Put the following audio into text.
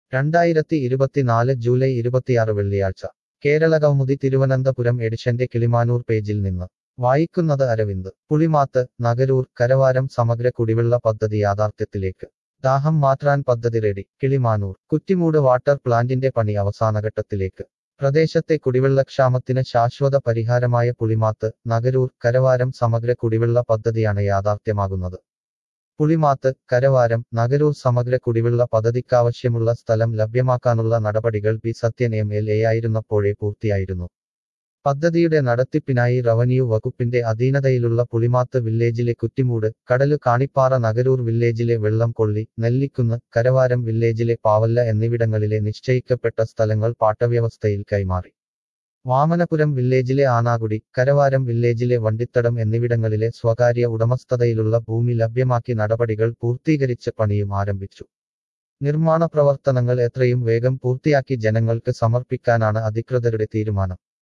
രണ്ടായിരത്തി ഇരുപത്തിനാല് ജൂലൈ ഇരുപത്തിയാറ് വെള്ളിയാഴ്ച കേരള കൗമുദി തിരുവനന്തപുരം എഡിഷന്റെ കിളിമാനൂർ പേജിൽ നിന്ന് വായിക്കുന്നത് അരവിന്ദ് പുളിമാത്ത് നഗരൂർ കരവാരം സമഗ്ര കുടിവെള്ള പദ്ധതി യാഥാർത്ഥ്യത്തിലേക്ക് ദാഹം മാറ്റാൻ പദ്ധതി റെഡി കിളിമാനൂർ കുറ്റിമൂട് വാട്ടർ പ്ലാന്റിന്റെ പണി അവസാനഘട്ടത്തിലേക്ക് പ്രദേശത്തെ കുടിവെള്ളക്ഷാമത്തിന് ശാശ്വത പരിഹാരമായ പുളിമാത്ത് നഗരൂർ കരവാരം സമഗ്ര കുടിവെള്ള പദ്ധതിയാണ് യാഥാർത്ഥ്യമാകുന്നത് പുളിമാത്ത് കരവാരം നഗരൂർ സമഗ്ര കുടിവെള്ള പദ്ധതിക്കാവശ്യമുള്ള സ്ഥലം ലഭ്യമാക്കാനുള്ള നടപടികൾ P Sathyan M L A ആയിരുന്നപ്പോഴേ പൂർത്തിയായിരുന്നു പദ്ധതിയുടെ നടത്തിപ്പിനായി റവന്യൂ വകുപ്പിന്റെ അധീനതയിലുള്ള പുളിമാത്ത് വില്ലേജിലെ കുറ്റിമൂട് കടലു കാണിപ്പാറ നഗരൂർ വില്ലേജിലെ വെള്ളംകൊള്ളി നെല്ലിക്കുന്ന് കരവാരം വില്ലേജിലെ പാവല്ല എന്നിവിടങ്ങളിലെ നിശ്ചയിക്കപ്പെട്ട സ്ഥലങ്ങൾ പാട്ടവ്യവസ്ഥയിൽ കൈമാറി വാമനപുരം വില്ലേജിലെ ആനാകുടി കരവാരം വില്ലേജിലെ വണ്ടിത്തടം എന്നിവിടങ്ങളിലെ സ്വകാര്യ ഉടമസ്ഥതയിലുള്ള ഭൂമി ലഭ്യമാക്കി നടപടികൾ പൂർത്തീകരിച്ച് പണിയും ആരംഭിച്ചു നിർമ്മാണ പ്രവർത്തനങ്ങൾ എത്രയും വേഗം പൂർത്തിയാക്കി ജനങ്ങൾക്ക് സമർപ്പിക്കാനാണ് അധികൃതരുടെ തീരുമാനം